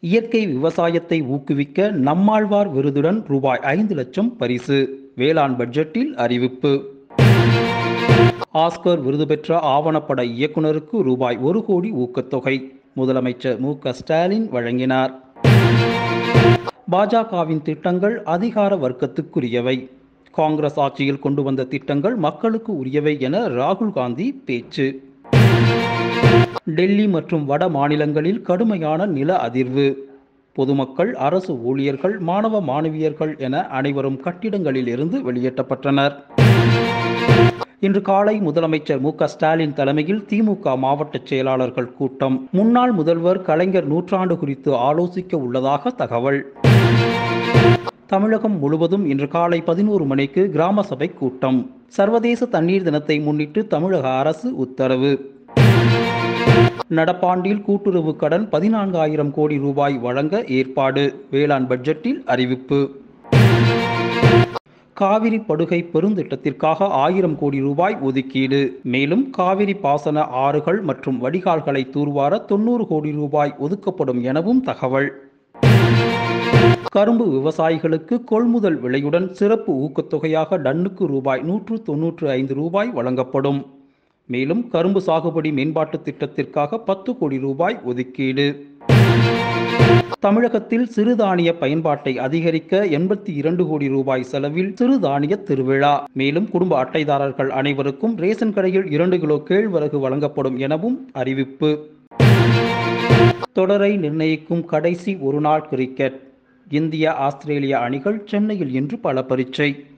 இயற்கை விவசாயத்தை ஊக்குவிக்க நம்மாழ்வார் விருதுடன் ரூபாய் ஐந்து லட்சம் பரிசு வேளாண் பட்ஜெட்டில் அறிவிப்பு ஆஸ்கர் விருது பெற்ற ஆவணப்பட இயக்குனருக்கு ரூபாய் ஒரு கோடி ஊக்கத்தொகை முதலமைச்சர் மு க ஸ்டாலின் வழங்கினார் பாஜகவின் திட்டங்கள் அதிகார வர்க்கத்துக்குரியவை காங்கிரஸ் ஆட்சியில் கொண்டு வந்த திட்டங்கள் மக்களுக்கு உரியவை என ராகுல் காந்தி பேச்சு டெல்லி மற்றும் வட மாநிலங்களில் கடுமையான நில அதிர்வு பொதுமக்கள் அரசு ஊழியர்கள் மாணவ மாணவியர்கள் என அனைவரும் கட்டிடங்களில் இருந்து வெளியேற்றப்பட்டனர் இன்று காலை முதலமைச்சர் மு க ஸ்டாலின் தலைமையில் திமுக மாவட்ட செயலாளர்கள் கூட்டம் முன்னாள் முதல்வர் கலைஞர் நூற்றாண்டு குறித்து ஆலோசிக்க உள்ளதாக தகவல் தமிழகம் முழுவதும் இன்று காலை பதினோரு மணிக்கு கிராம சபை கூட்டம் சர்வதேச தண்ணீர் தினத்தை முன்னிட்டு தமிழக அரசு உத்தரவு நடப்பாண்டில் கூட்டுறவு கடன் பதினான்காயிரம் கோடி ரூபாய் வழங்க ஏற்பாடு வேளாண் பட்ஜெட்டில் அறிவிப்பு காவிரி படுகை பெருந்திட்டத்திற்காக ஆயிரம் கோடி ரூபாய் ஒதுக்கீடு மேலும் காவிரி பாசன ஆறுகள் மற்றும் வடிகால்களை தூர்வார தொண்ணூறு கோடி ரூபாய் ஒதுக்கப்படும் எனவும் தகவல் கரும்பு விவசாயிகளுக்கு கொள்முதல் விலையுடன் சிறப்பு ஊக்கத்தொகையாக டன்னுக்கு ரூபாய் நூற்று தொன்னூற்று ஐந்து ரூபாய் வழங்கப்படும் மேலும் கரும்பு சாகுபடி மேம்பாட்டு திட்டத்திற்காக பத்து கோடி ரூபாய் ஒதுக்கீடு தமிழகத்தில் சிறுதானிய பயன்பாட்டை அதிகரிக்க எண்பத்தி இரண்டு கோடி ரூபாய் செலவில் சிறுதானிய திருவிழா மேலும் குடும்ப அட்டைதாரர்கள் அனைவருக்கும் ரேஷன் கடையில் இரண்டு கிலோ கேழ்வரகு வழங்கப்படும் எனவும் அறிவிப்பு தொடரை நிர்ணயிக்கும் கடைசி ஒருநாள் கிரிக்கெட் இந்திய ஆஸ்திரேலிய அணிகள் சென்னையில் இன்று பல பரீட்சை